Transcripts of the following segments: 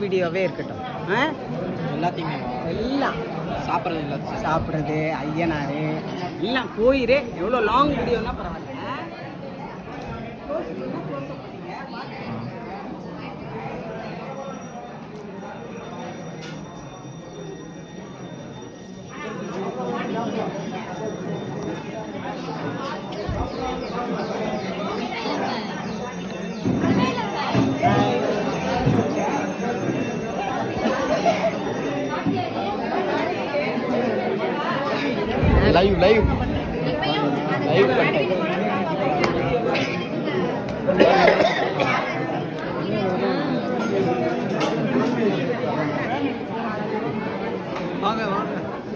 வீடியோவே இருக்கட்டும் ஆ எல்லாத்தையுமே எல்லாம் சாப்பிட்றது எல்லாத்தையும் சாப்பிட்றது ஐயனாரு எல்லாம் கோயிலே எவ்வளோ லாங் வீடியோனா பரவாயில்ல லைவ் லைவ் லைவ் கண்டென்ட் வாங்க வாங்க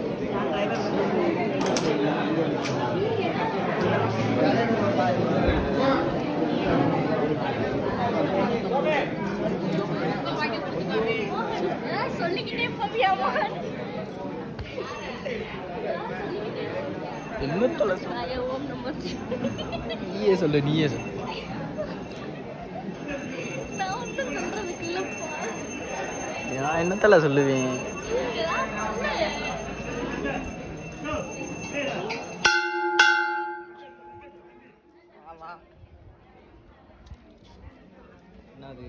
சொல்லிக்கிட்டே போவியாமா என்ன தொலை சொல்லு ஐயோ, ஓம் நம சிவாய. நீயே சொல்லு நீயே சொல்லு நான் ஒண்ணும் சொல்றதுக்கு இல்லப்பா நான் என்ன தலை சொல்லுவேன் நீங்கதான் சொன்னேன். என்னது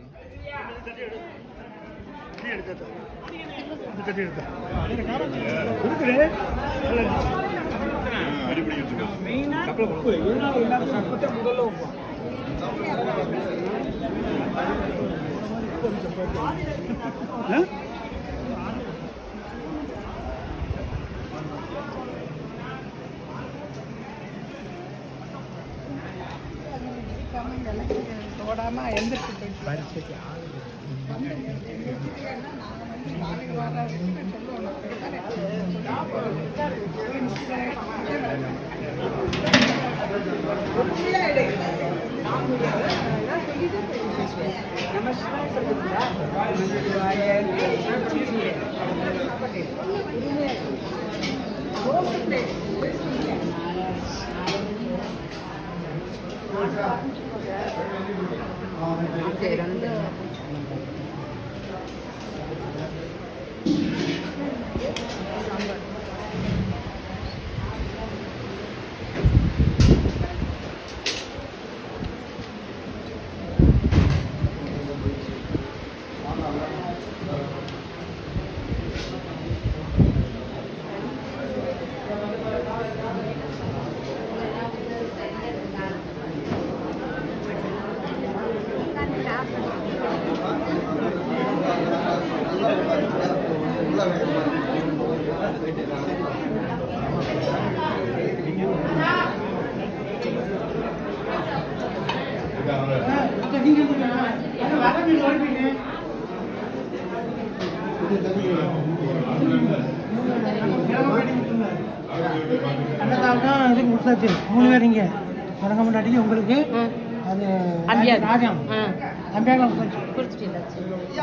அன்னதானம் இதுக்கு கொடுத்தாச்சு மூணு பேர் இங்கே வணங்க முன்னாடிக்கு உங்களுக்கு அது அம்பியார். ராஜம் ஆ அம்பியாங்க கொடுத்தாச்சு குடிச்சிட்டு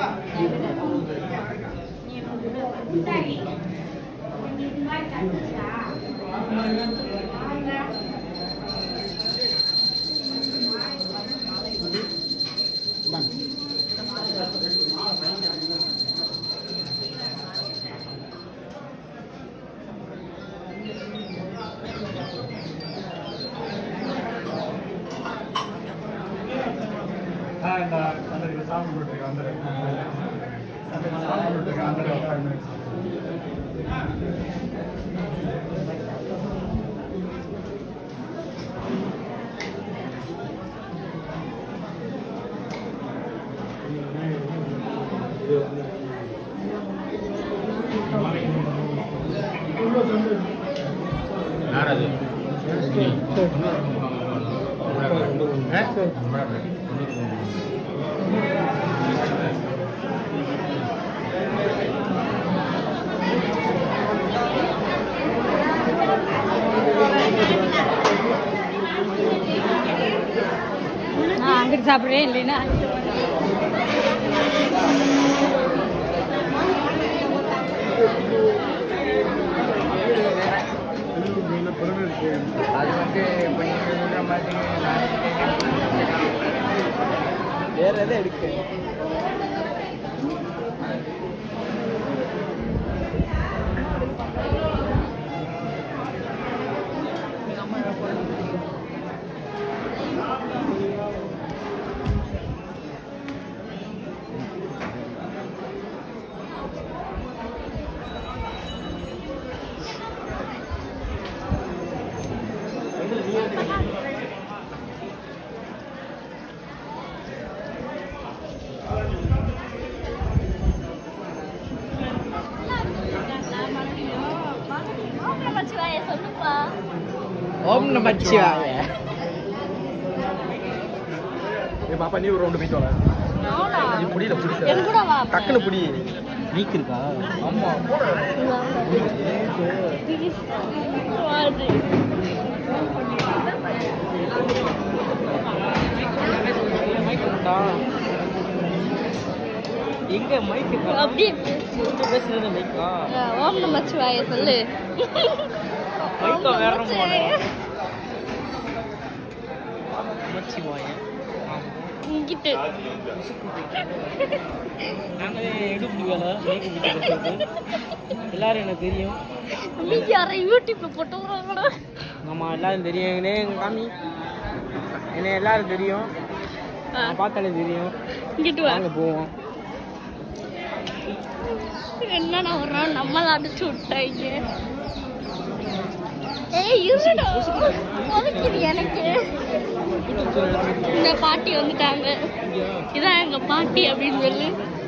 நான் அங்கிட்டு சாப்பிடுவேன் இல்லைன்னா அது வந்து இப்போ நீங்கள் சொல்கிற மாதிரி வேற எதை எடுக்க ஓம் நமச்சிவாய ஏய் பாப்பா நீ ஒரு ரவுண்டு போயிட்டு வர நானா? நீ புடியில புடியில என் கூட வா டக்குனு புடி மைக் இருக்கா ஆமா வாது. எங்க மைக் இருக்கா அப்படியே பேசு. எங்க பேசுறது மைக்கா ஆ, ஓம் நமச்சிவாய சொல்லு மைக்கா வேற ஓம் போல நமச்சிவாய. நமச்சிவாய இங்கிட்டு நாங்களே எடுப்பு வேலை மைக் பிடிக்கிறது எல்லாரும் எனக்கு தெரியும் நீங்க யாரை யூடியூப்ல போட்டு விடுறாங்கடா ஆமா எல்லாரும் தெரியும் எங்களே எங்க காமி என்ன எல்லாரும் தெரியும் ஆ, நான் பார்த்தாலே தெரியும் இங்கிட்டு வா வாங்க போவோம் என்னடா ஒரு நாள் நம்மள அடிச்சு விட்டாங்க ஏய் இருடா உதைக்குது எனக்கு இந்த பாட்டி வந்துட்டாங்க இதான் எங்க பாட்டி அப்படின்னு சொல்லு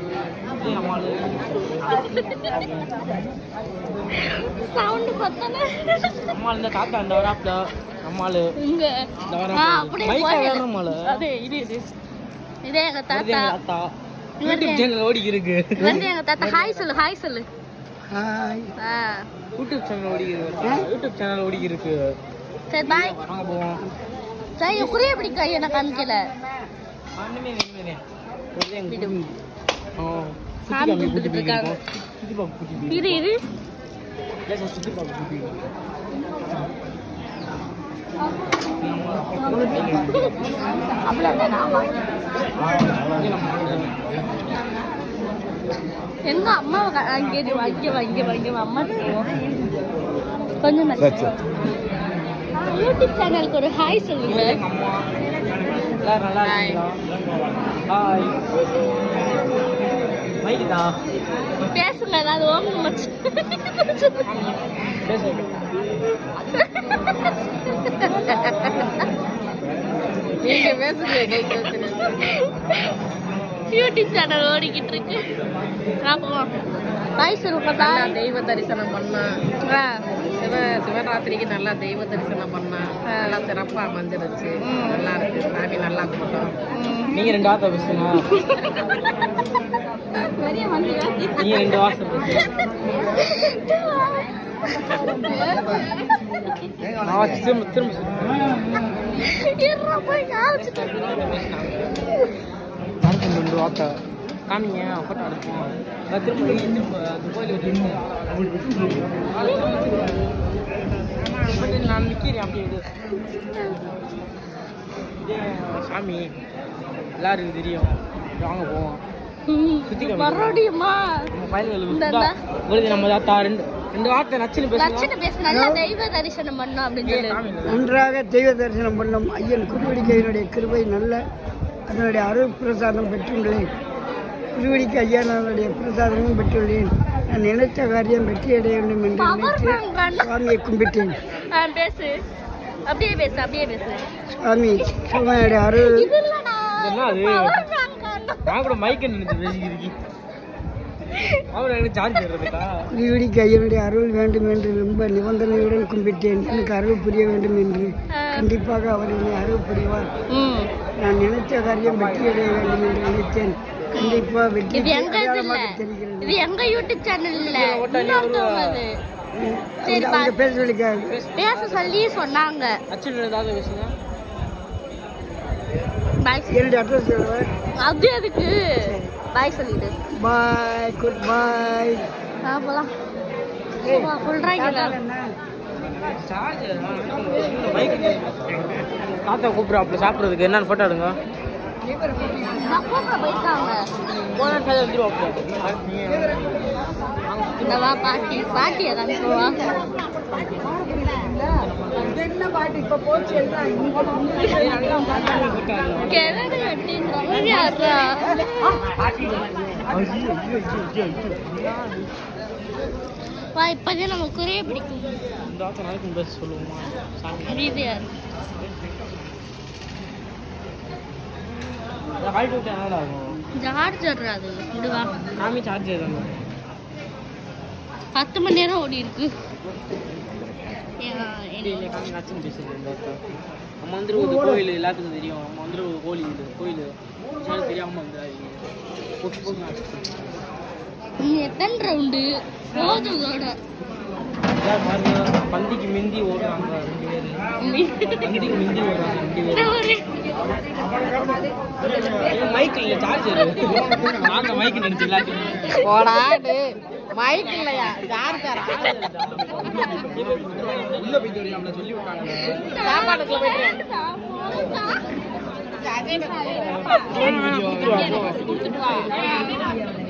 சவுண்ட் பத்தல அம்மா இந்த தாத்தா இந்த வராப்ல அம்மாளு இங்க இந்த ஆ, வராப்ல அப்படியே மைக்கா போயிடு. வேற அம்மாளு அதே இது இது இதே எங்க வருது தாத்தா எங்க தாத்தா இவரு யூடியூப் சேனல் ஓடி இருக்கு வந்து எங்க தாத்தா ஹாய் சொல்லு ஹாய் சொல்லு ஹாய் ஆ யூடியூப் சேனல் ஓடி இருக்கு யூடியூப் சேனல் ஓடி இருக்கு சரி பாய் வாங்க போவோம் சரி குறிய பிடிக்க எனக்கு காமிக்கல ஒண்ணுமே ஒண்ணுமே வருது எங்க விடு. குட்டி. ஆ, சுத்தி சாமி காமி குட்டி கும்பிட்டுட்டு இருக்காங்க. போயிருக்கோம். சுத்தி பார்க்க குட்டி போயிருக்கோம். இரு இரு லேசா சுத்தி பார்க்க குட்டி போயிருக்கோம். எங்க அம்மா அங்கே இரு, அங்கே வா, இங்கே வா, இங்கே வா, அம்மா போவோம். கொஞ்சம் மெல்ல. யூடியூப் சேனலுக்கு ஒரு ஹாய் சொல்லுங்க எங்க அம்மா எல்லாரும் நல்லா இருக்கீங்களா ஹாய் மைக்குதா பேசுங்க ஏதாவது ஓம் நமச்சு பேசுங்க நீங்க பேசுங்க யூடியூப் சேனல் ஓடிக்கிட்டு இருக்கு பாப்போம் பாய் சொல்லுங்க பாய் தெய்வ தரிசனம் பண்ணா ஆ சிவ சிவராத்திரிக்கு நல்லா தெய்வ தரிசனம் பண்ணா நல்லா சிறப்பா அமைஞ்சிருச்சு நல்லா இருக்கு சாமி நல்லா கூட்டம் நீங்க ரெண்டு வார்த்தை பேசுங்க பெரிய மந்திரா நீங்க ரெண்டு வார்த்தை பேசுங்க நான் வச்சு திரும்ப திரும்ப சொல்றேன். இருடா, போய் காமிச்சிட்டு அடுத்து ரெண்டு வார்த்தை காமிங்க போட்டோ எடுப்போம் நான் திரும்ப இங்க திரும்ப அந்த கோயிலுக்கு திரும்ப பட் நான் நிற்கிறேன் அப்படியே இது இதே சாமி எல்லாருக்கும் தெரியும் வாங்க போவோம் சுத்தி காமிக்கிறேன். மறுபடியுமா நம்ம பயல்களுக்கு இந்த சுத்தா வருது நம்ம தாத்தா ரெண்டு ரெண்டு வார்த்தை நச்சுன்னு பேசுவோம் லட்சணம் பேச நல்லா தெய்வ தரிசனம் பண்ணோம் அப்படின்னு சொல்லு நன்றாக தெய்வ தரிசனம் பண்ணும் ஐயன் குருவடிக்கையினுடைய கிருபை நல்ல அதனுடைய அருள் பிரசாதம் பெற்றுள்ளேன் குருவடிக்கு ஐயனுடைய பிரசாதமும் பெற்றுள்ளேன் நான் நினைத்த காரியம் வெற்றியடைய வேண்டும் என்று நினைத்து சுவாமியை கும்பிட்டேன் ஆ, பேசு அப்படியே பேசு அப்படியே பேசு சுவாமி சுவாமியுடைய அருள் இது இல்லடா என்ன அது? power bank ஆண்டா. நான் கூட மைக்கு நினைச்சு பேசிக்கிறீங்க அவரை எனக்கு சார்ஜ் ஏறதுக்கா குருவடிக்கு ஐயனுடைய அருள் வேண்டும் என்று ரொம்ப நிபந்தனையுடன் கும்பிட்டேன் எனக்கு அருள் புரிய வேண்டும் என்று ஆ. கண்டிப்பாக அவர் என்னை அருள் புரிவார் ம். நான் நினைத்த காரியம் வெற்றியடைய வேண்டும் என்று நினைத்தேன் கண்டிப்பா வெற்றி இது எங்க இது இல்ல அடையாளமாக தெரிகிறது இது எங்க யூடியூப் சேனல் இல்ல இன்னொருத்தவங்க அது. சரி, அவங்க- அவங்க பா- பேச சொல்லிக்க பேச சொல்லி சொன்னாங்க அச்சுன்னு ஏதாவது பேசுங்க பாய் என்னுடைய அட்ரஸ் சொல்லுவேன் அது எதுக்கு பாய் சொல்லிடு பாய் குட் பாய் ஆ போலாம் சொல்றாங்க சார்ஜ் மைக்கு தாத்தா கூப்பிட்றாப்புல சாப்பிட்றதுக்கு என்னன்னு போட்டோ எடுங்க கூப்பிட போயிருக்காங்க போனா சார்ஜ் வந்துருவாப்புல இந்த வா பாட்டி பாட்டி அதான் போவா கிணறு வெட்டின்றாங்க யாரா வா இப்பதான் நம்ம குறைய பிடிக்கும் இந்த வார்த்தை நாளைக்கும் பேச சொல்லுவோமா சாமி அமைதியா இரு. ஹால்ட் விட்டு என்ன ஆகும் சார்ஜர் அது இதுவா சாமி சார்ஜ் ஏதாங்க பத்து மணி நேரம் ஓடி இருக்கு இல்லை காமி நச்சுன்னு பேசுறது இந்த அக்கா நம்ம வந்துட்டு ஒரு கோயில் எல்லாத்துக்கும் தெரியும் நம்ம வந்துட்டு ஒரு கோயில் இது கோயில் எனக்கு தெரியாம வந்துடாதீங்க போட்டு போட்டு நான் நீ எத்தனை ரவுண்டு போதும் இதோட அதான் பாருங்க பந்திக்கு மிந்தி ஓடுறாங்க ரெண்டு பேர் பந்திக்கு மிந்தி ஓடுறாங்க ரெண்டு பேர் மைக் இல்ல சார்ஜர் நாங்க மைக் நினைச்சு எல்லாத்தையும் போடா மைக் இல்லையா யார் தரா உள்ள போயிட்டு வரையாமல சொல்லி விட்டாங்க சாப்பாட்டுக்குள்ள போயிட்டு வீடியோ கொடுத்துட்டு வா